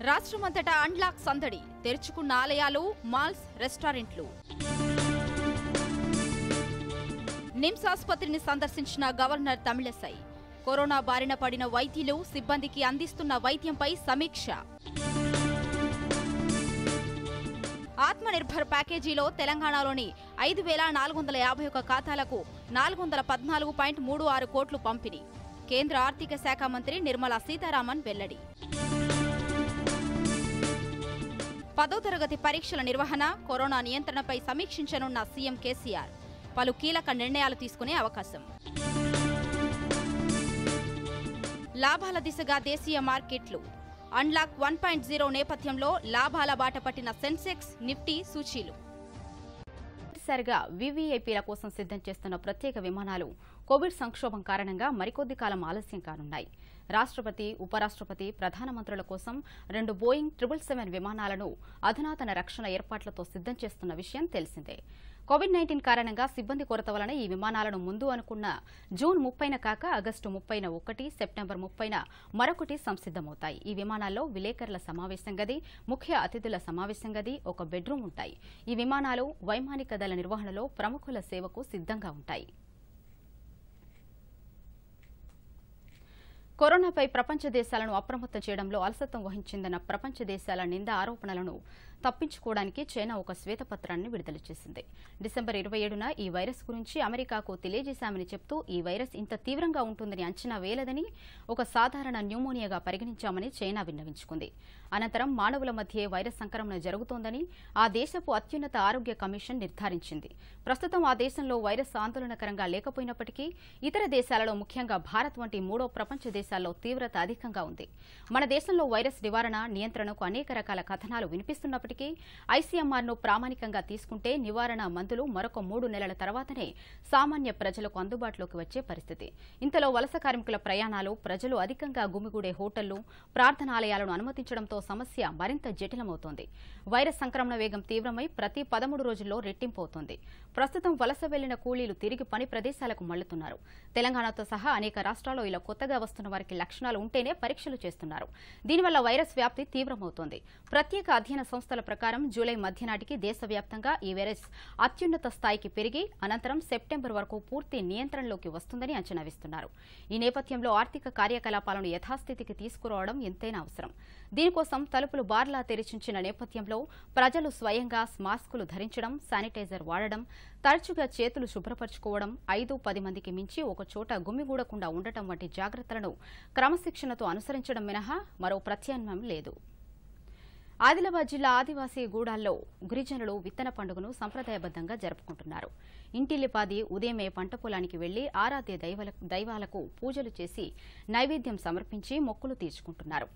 రాష్ట్రమంతటా అన్లాక్ సందడి తెరుచుకున్న ఆలయాలు మాల్స్ రెస్టారెంట్లు నిమ్స్ ఆసుపత్రిని సందర్శించిన గవర్నర్ తమిళసై కరోనా బారిన పడిన వైద్యులు సిబ్బందికి అందిస్తున్న వైద్యంపై సమీక్ష ఆత్మనిర్భర్ ప్యాకేజీలో తెలంగాణలోని ఐదు వేల నాలుగు వందల యాభై ఒక్క ఖాతాలకు నాలుగు వందల పద్నాలుగు పాయింట్ మూడు ఆరు కోట్లు పంపిణీ కేంద్ర ఆర్థిక శాఖ మంత్రి నిర్మలా సీతారామన్ వెల్లడి పదో తరగతి పరీక్షల నిర్వహణ కరోనా నియంత్రణపై సమీక్షించనున్న సీఎం కేసీఆర్ పలు కీలక నిర్ణయాలు తీసుకునే అవకాశం లాభాల దిశగా దేశీయ మార్కెట్లు అన్లాక్ వన్ పాయింట్ జీరో నేపథ్యంలో లాభాల బాట పట్టిన సెన్సెక్స్ నిఫ్టీ సూచీలు సరిగా వివిఐపీల కోసం సిద్ధం చేస్తున్న ప్రత్యేక విమానాలు కోవిడ్ సంక్షోభం కారణంగా మరికొద్ది కాలం ఆలస్యం కానున్నాయి రాష్ట్రపతి ఉపరాష్ట్రపతి ప్రధానమంత్రుల కోసం రెండు బోయింగ్ ట్రిపుల్ సెవెన్ విమానాలను అధునాతన రక్షణ ఏర్పాట్లతో సిద్ధం చేస్తున్న విషయం తెలిసిందే కోవిడ్ నైన్టీన్ కారణంగా సిబ్బంది కొరత వలన ఈ విమానాలను ముందు అనుకున్న జూన్ ముప్పైన కాక ఆగస్టు ముప్పైన ఒకటి సెప్టెంబర్ ముప్పైన మరొకటి సంసిద్దమవుతాయి ఈ విమానాల్లో విలేకరుల సమావేశం గది ముఖ్య అతిథుల సమావేశం గది ఒక బెడ్రూమ్ ఉంటాయి ఈ విమానాలు వైమానిక దళ నిర్వహణలో ప్రముఖుల సేవకు సిద్ధంగా ఉంటాయి కరోనాపై ప్రపంచ దేశాలను అప్రమత్తం చేయడంలో అలసత్వం వహించిందన్న ప్రపంచ దేశాల నింద ఆరోపణలను తప్పించుకోవడానికి చైనా ఒక శ్వేతపత్రాన్ని విడుదల చేసింది డిసెంబర్ ఇరవై ఏడున ఈ వైరస్ గురించి అమెరికాకు తెలియజేశామని చెప్తూ ఈ వైరస్ ఇంత తీవ్రంగా ఉంటుందని అంచనా వేయలేదని ఒక సాధారణ న్యూమోనియాగా పరిగణించామని చైనా విన్నవించుకుంది అనంతరం మానవుల మధ్యే వైరస్ సంక్రమణ జరుగుతోందని ఆ దేశపు అత్యున్నత ఆరోగ్య కమిషన్ నిర్ధారించింది ప్రస్తుతం ఆ దేశంలో వైరస్ ఆందోళనకరంగా లేకపోయినప్పటికీ ఇతర దేశాలలో ముఖ్యంగా భారత్ వంటి మూడో ప్రపంచ దేశాల్లో తీవ్రత అధికంగా ఉంది మన దేశంలో వైరస్ నివారణ నియంత్రణకు అనేక రకాల కథనాలు వినిపిస్తున్నప్పటికీ ఐసీఎంఆర్ను ప్రామాణికంగా తీసుకుంటే నివారణ మందులు మరొక మూడు నెలల తర్వాతనే సామాన్య ప్రజలకు అందుబాటులోకి వచ్చే పరిస్థితి ఇంతలో వలస కార్మికుల ప్రయాణాలు ప్రజలు అధికంగా గుమిగూడే హోటళ్లు ప్రార్థనాలయాలను అనుమతించడంతో సమస్య మరింత జటిలమవుతోంది వైరస్ సంక్రమణ వేగం తీవ్రమై ప్రతి పదమూడు రోజుల్లో రెట్టింపవుతోంది ప్రస్తుతం వలస వెళ్లిన కూలీలు తిరిగి పని ప్రదేశాలకు మళ్లుతున్నారు తెలంగాణతో సహా అనేక రాష్ట్రాల్లో ఇలా కొత్తగా వస్తున్న వారికి లక్షణాలు ఉంటేనే పరీక్షలు చేస్తున్నారు దీనివల్ల వైరస్ వ్యాప్తి తీవ్రమవుతోంది ప్రత్యేక అధ్యయన సంస్థల ప్రకారం జూలై మధ్య నాటికి దేశవ్యాప్తంగా ఈ వైరస్ అత్యున్నత స్థాయికి పెరిగి అనంతరం సెప్టెంబర్ వరకు పూర్తి నియంత్రణలోకి వస్తుందని అంచనా వేస్తున్నారు ఈ నేపథ్యంలో ఆర్థిక కార్యకలాపాలను యథాస్థితికి తీసుకురావడం ఎంతైనా అవసరం దీనికోసం తలుపులు బార్లా తెరిచించిన నేపథ్యంలో ప్రజలు స్వయంగా మాస్కులు ధరించడం శానిటైజర్ వాడడం తరచుగా చేతులు శుభ్రపరచుకోవడం ఐదు పది మందికి మించి ఒక చోట గుమ్మిగూడకుండా ఉండటం వంటి జాగ్రత్తలను క్రమశిక్షణతో అనుసరించడం మినహా మరో ప్రత్యామ్నాయం లేదు ఆదిలాబాద్ జిల్లా ఆదివాసీ గూడాల్లో గిరిజనులు విత్తన పండుగను సంప్రదాయబద్దంగా జరుపుకుంటున్నారు ఇంటిల్లిపాది ఉదయమే పంట పొలానికి వెళ్లి ఆరాధ్య దైవల- దైవాలకు పూజలు చేసి నైవేద్యం సమర్పించి మొక్కులు తీర్చుకుంటున్నారు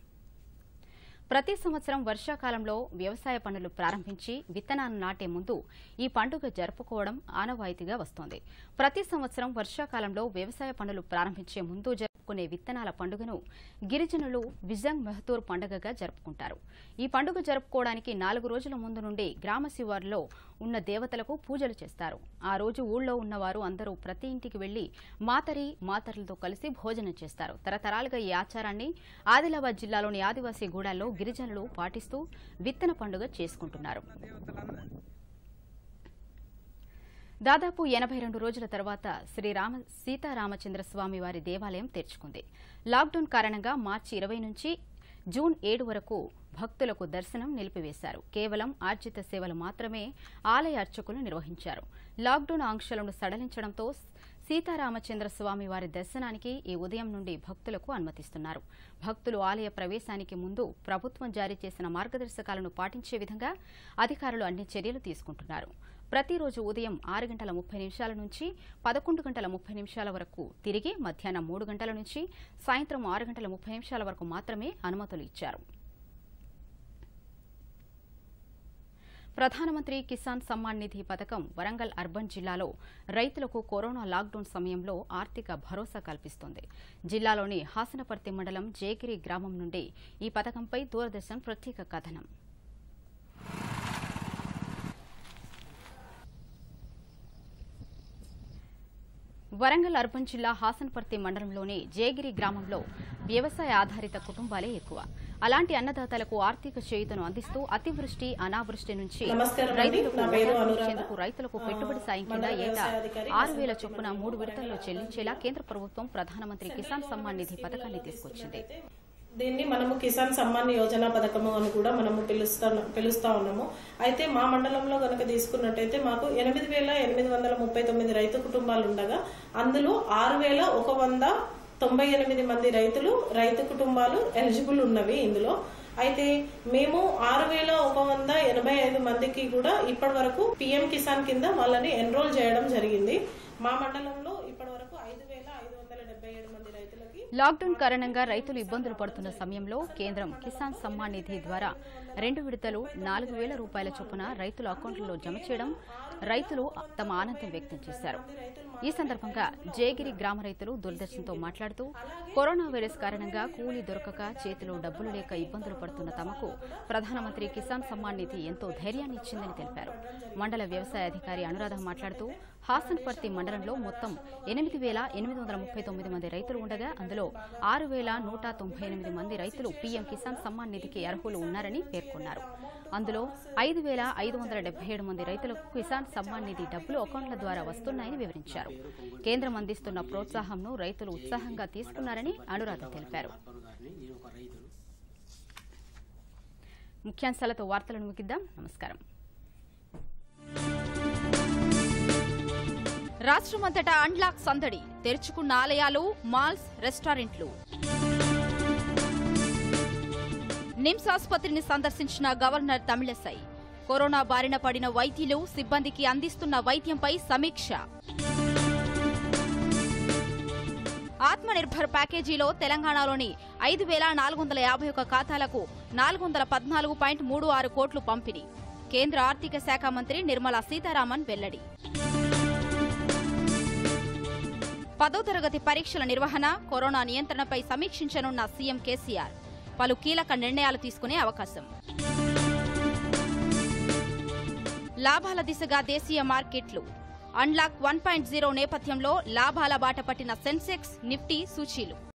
ప్రతి సంవత్సరం వర్షాకాలంలో వ్యవసాయ పనులు ప్రారంభించి విత్తనాన్ని నాటే ముందు ఈ పండుగ జరుపుకోవడం ఆనవాయితీగా వస్తోంది ప్రతి సంవత్సరం వర్షాకాలంలో వ్యవసాయ పనులు ప్రారంభించే ముందు జరుపుకునే విత్తనాల పండుగను గిరిజనులు విజంగ్ మెహతూర్ పండుగగా జరుపుకుంటారు ఈ పండుగ జరుపుకోవడానికి నాలుగు రోజుల ముందు నుండి గ్రామ శివారులో ఉన్న దేవతలకు పూజలు చేస్తారు ఆ రోజు ఊళ్ళో ఉన్నవారు అందరూ ప్రతి ఇంటికి వెళ్లి మాతరి మాతరులతో కలిసి భోజనం చేస్తారు తరతరాలుగా ఈ ఆచారాన్ని ఆదిలాబాద్ జిల్లాలోని ఆదివాసీ గూడాల్లో గిరిజనులు పాటిస్తూ విత్తన పండుగ చేసుకుంటున్నారు దాదాపు ఎనభై రెండు రోజుల తర్వాత శ్రీరామ సీతారామచంద్ర స్వామి వారి దేవాలయం తెరుచుకుంది లాక్డౌన్ కారణంగా మార్చి ఇరవై నుంచి జూన్ ఏడు వరకు భక్తులకు దర్శనం నిలిపివేశారు కేవలం ఆర్జిత సేవలు మాత్రమే ఆలయ అర్చకులు నిర్వహించారు లాక్డౌన్ ఆంక్షలను సడలించడంతో సీతారామచంద్ర స్వామి వారి దర్శనానికి ఈ ఉదయం నుండి భక్తులకు అనుమతిస్తున్నారు భక్తులు ఆలయ ప్రవేశానికి ముందు ప్రభుత్వం జారీ చేసిన మార్గదర్శకాలను పాటించే విధంగా అధికారులు అన్ని చర్యలు తీసుకుంటున్నారు ప్రతిరోజు ఉదయం ఆరు గంటల ముప్పై నిమిషాల నుంచి పదకొండు గంటల ముప్పై నిమిషాల వరకు తిరిగి మధ్యాహ్నం మూడు గంటల నుంచి సాయంత్రం ఆరు గంటల ముప్పై నిమిషాల వరకు మాత్రమే అనుమతులు ఇచ్చారు ప్రధానమంత్రి కిసాన్ సమ్మాన్ నిధి పథకం వరంగల్ అర్బన్ జిల్లాలో రైతులకు కరోనా లాక్డౌన్ సమయంలో ఆర్థిక భరోసా కల్పిస్తోంది జిల్లాలోని హాసనపర్తి మండలం జయగిరి గ్రామం నుండి ఈ పథకంపై దూరదర్శన్ ప్రత్యేక కథనం వరంగల్ అర్బన్ జిల్లా హాసన్పర్తి మండలంలోని జేగిరి గ్రామంలో వ్యవసాయ ఆధారిత కుటుంబాలే ఎక్కువ అలాంటి అన్నదాతలకు ఆర్థిక చేయుతను అందిస్తూ అతివృష్టి అనావృష్టి నుంచి నమస్కారం అండి. రైతులకు నా పేరు ఉపాధి అనురాధ. ఇచ్చేందుకు రైతులకు పెట్టుబడి సాయం కింద మండల ఏటా వ్యవసాయ అధికారి ఆరు వేల చొప్పున మూడు విడతల్లో చెల్లించేలా కేంద్ర ప్రభుత్వం ప్రధానమంత్రి కిసాన్ సమ్మాన్ నిధి పథకాన్ని తీసుకొచ్చింది దీన్ని మనము కిసాన్ సమ్మాన్ యోజన పథకము అని కూడా మనము పిలుస్తా పిలుస్తా ఉన్నాము అయితే మా మండలంలో కనుక తీసుకున్నట్టయితే మాకు ఎనిమిది వేల ఎనిమిది వందల ముప్పై తొమ్మిది రైతు కుటుంబాలు ఉండగా అందులో ఆరు వేల ఒక వంద తొంభై ఎనిమిది మంది రైతులు రైతు కుటుంబాలు ఎలిజిబుల్ ఉన్నవి ఇందులో అయితే మేము ఆరు వేల ఒక వంద ఎనభై ఐదు మందికి కూడా ఇప్పటి వరకు పిఎం కిసాన్ కింద వాళ్ళని ఎన్రోల్ చేయడం జరిగింది మా మండలంలో ఇప్పటి వరకు ఐదు వేల ఐదు వందల డెబ్బై ఏడు మంది రైతులకి లాక్డౌన్ కారణంగా రైతులు ఇబ్బందులు పడుతున్న సమయంలో కేంద్రం కిసాన్ సమ్మాన్ నిధి ద్వారా రెండు విడతలు నాలుగు వేల రూపాయల చొప్పున రైతుల అకౌంట్లలో జమ చేయడం రైతులు తమ ఆనందం వ్యక్తం చేశారు ఈ సందర్భంగా జయగిరి గ్రామ రైతులు దూరదర్శన్తో మాట్లాడుతూ కరోనా వైరస్ కారణంగా కూలీ దొరకక చేతిలో డబ్బులు లేక ఇబ్బందులు పడుతున్న తమకు ప్రధానమంత్రి కిసాన్ సమ్మాన్ నిధి ఎంతో ధైర్యాన్ని ఇచ్చిందని తెలిపారు మండల వ్యవసాయ అధికారి అనురాధ మాట్లాడుతూ హాసన్పర్తి మండలంలో మొత్తం ఎనిమిది వేల ఎనిమిది వందల ముప్పై తొమ్మిది మంది రైతులు ఉండగా అందులో ఆరు వేల నూట తొంభై ఎనిమిది మంది రైతులు పీఎం కిసాన్ సమ్మాన్ నిధికి అర్హులు ఉన్నారని పేర్కొన్నారు అందులో ఐదు వేల ఐదు వందల డెబ్బై ఏడు మంది రైతులకు కిసాన్ సమ్మాన్ నిధి డబ్బులు అకౌంట్ల ద్వారా వస్తున్నాయని వివరించారు కేంద్రం అందిస్తున్న ప్రోత్సాహంను రైతులు ఉత్సాహంగా తీసుకున్నారని అనురాధ తెలిపారు ముఖ్యాంశాలతో వార్తలను ముగిద్దాం నమస్కారం రాష్ట్రమంతటా అన్లాక్ సందడి తెరుచుకున్న ఆలయాలు మాల్స్ రెస్టారెంట్లు నిమ్స్ ఆసుపత్రిని సందర్శించిన గవర్నర్ తమిళసై కరోనా బారిన పడిన వైద్యులు సిబ్బందికి అందిస్తున్న వైద్యంపై సమీక్ష ఆత్మనిర్భర్ ప్యాకేజీలో తెలంగాణలోని ఐదు వేల నాలుగు వందల యాభై ఒక్క ఖాతాలకు నాలుగు వందల పద్నాలుగు పాయింట్ మూడు ఆరు కోట్లు పంపిణీ కేంద్ర ఆర్థిక శాఖ మంత్రి నిర్మలా సీతారామన్ వెల్లడి పదో తరగతి పరీక్షల నిర్వహణ కరోనా నియంత్రణపై సమీక్షించనున్న సీఎం కేసీఆర్ పలు కీలక నిర్ణయాలు తీసుకునే అవకాశం లాభాల దిశగా దేశీయ మార్కెట్లు అన్లాక్ వన్ పాయింట్ జీరో నేపథ్యంలో లాభాల బాట పట్టిన సెన్సెక్స్ నిఫ్టీ సూచీలు